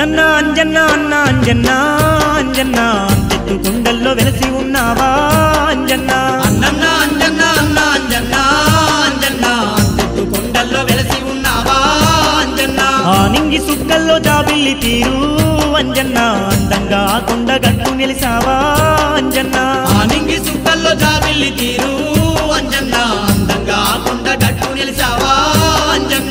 అన్నన్న అంజన్న అన్న అంజన్న అంజన్న అంతెత్తు కొండల్లో వెలసి ఉన్నావా అంజన్న అన్నన్న అంజన్న అన్న అంజన్న అంజన్న అంతెత్తు కొండల్లో వెలసి ఉన్నావా అంజన్న ఆ నింగి సుక్కల్లో జాబిల్లి తీరు అంజన్న అందంగా ఆ కొండ గట్టు నిలిసావా అంజన్న ఆ నింగి సుక్కల్లో జాబిల్లి తీరు అంజన్న అందంగా ఆ కొండ గట్టు నిలిచావా అంజన్న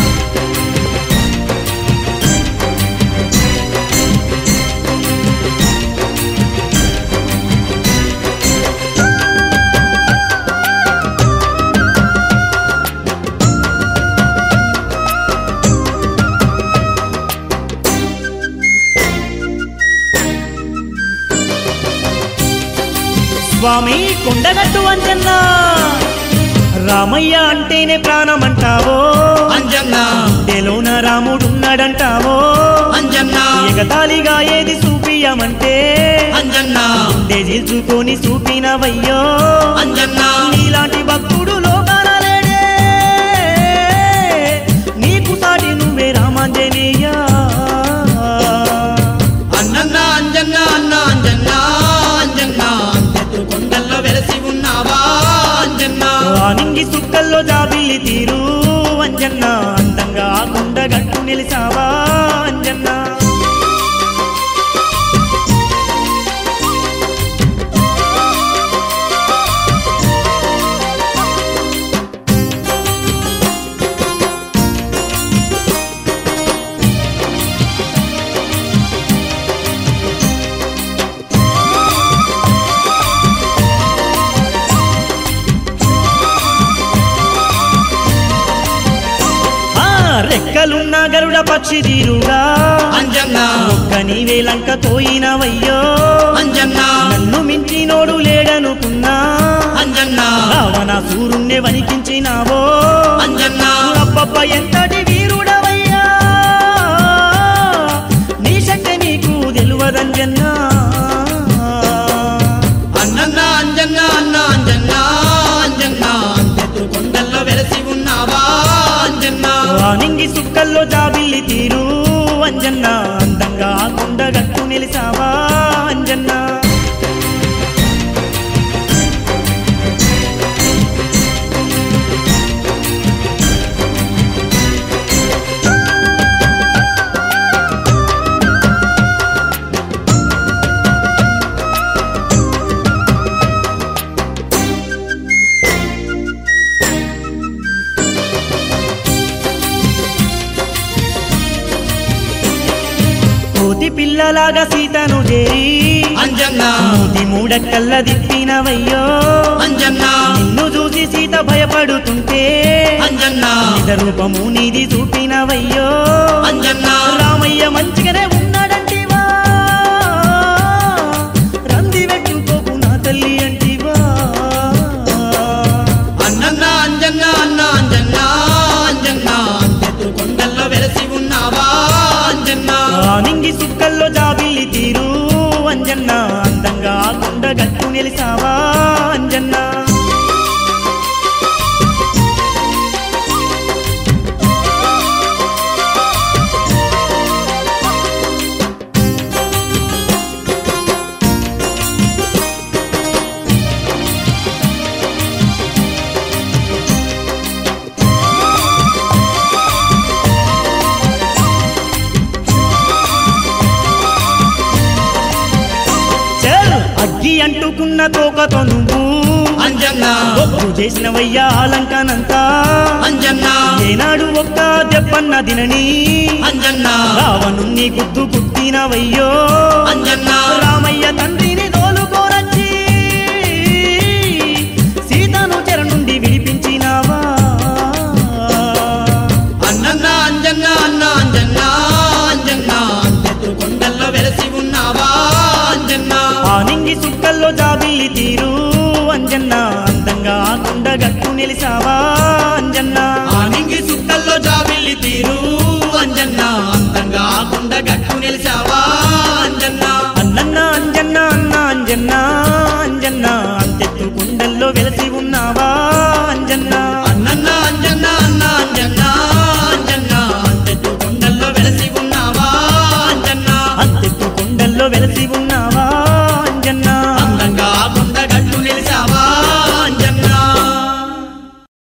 స్వామి కొండగట్టు అంజన్న రామయ్య అంటేనే ప్రాణమంటావో అంజన్న తెలోన రాముడున్నాడంటావో అంజన్న ఎగతాళిగా ఏది చూపియమంటే అంజన్న తెజిల్చుకొని చూపినవయ్యో అంజన్న నీలాంటి భక్తుడు లోకాల లేడే నీకు సాటి నువ్వే రామాంజనేయ అన్నన్న అంజన్న అన్న అంజన్న అంజన్న అంతెత్తు కొండల్లో వెలసి ఉన్నావా అంజన్న ఆ నింగి సుక్కల్లో జాబిల్లి తీరు అంజన్న అందంగా ఆ కొండ గట్టు నిలిసావా అంజన్న ఆ రెక్కలున్న గరుడ పక్షి తీరుగా అంజన్న ఒక్క నీవే లంక పోయినవయ్యో అంజన్న నన్ను మించినోడు లేడనుకున్నా అంజన్న రావణ సూరుణ్ణి వణికించినావో అంజన్న అబ్బబ్బ ఎంతటి వీరుడవయ్యా నీ శక్తి నీకు తెలువదంజన్నా అన్నన్న అంజన్న అన్న అంజన్న అంజన్న అంతెత్తు కొండల్లో వెలసి ఉన్నావా అంజన్న ఆ నింగి సుక్కల్లో జాబిల్లి తీరు అంజన్న అందంగా ఆ కొండ గట్టు నిలిసావా అంజన్నా కోతి పిల్లలాగా సీతను చేరి అంజన్న మూతి మూడక్కల్ల దిప్పినవయ్యో అంజన్న నిన్ను చూసి సీత భయపడుతుంటే అంజన్న నిజ రూపము నీది చూపినవయ్యో అంజన్న రామయ్య మంచిగానే ఉన్నాడంటివా రంది పెట్టుకోకు నా తల్లి అంటివా అన్నన్న అంజన్న అన్న అంజన్న అంజన్న అంతెత్తు కొండల్లో వెలసి ఉన్నావా అంజన్న ఆ నింగి సుక్కల్లో జాబిల్లి తీరు అంజన్న అందంగా ఆ కొండ గట్టు నిలిసావా అంజన్న చల్ అగ్గి అంటుకున్న తోకతో నువ్వు అంజన్న ఒప్పు చేసినవయ్యా లంకనంతా అంజన్న ఏనాడు ఒక్క దెబ్బన్న దినని అంజన్న రావణుణ్ణి గుద్దు గుద్దినవయ్యో అంజన్న రామయ్య తండ్రిని తోలుకోరచ్చి సీతను చెర నుండి విడిపించినావా అన్నన్న అంజన్న అన్న అంజన్న అంజన్న అంతెత్తు కొండల్లో వెలసి ఉన్నావా అంజన్న ఆ నింగి సుక్కల్లో జాబిల్లి తీరు అంజన్న అందంగా ఆ కొండ గట్టు నిలిసావా అంజన్న ఆ నింగి సుక్కల్లో జాబిల్లి తీరు అంజన్న అందంగా కొండ గట్టు నిలిచావా అంజన్న అన్నన్న అంజన్న అన్న అంజన్న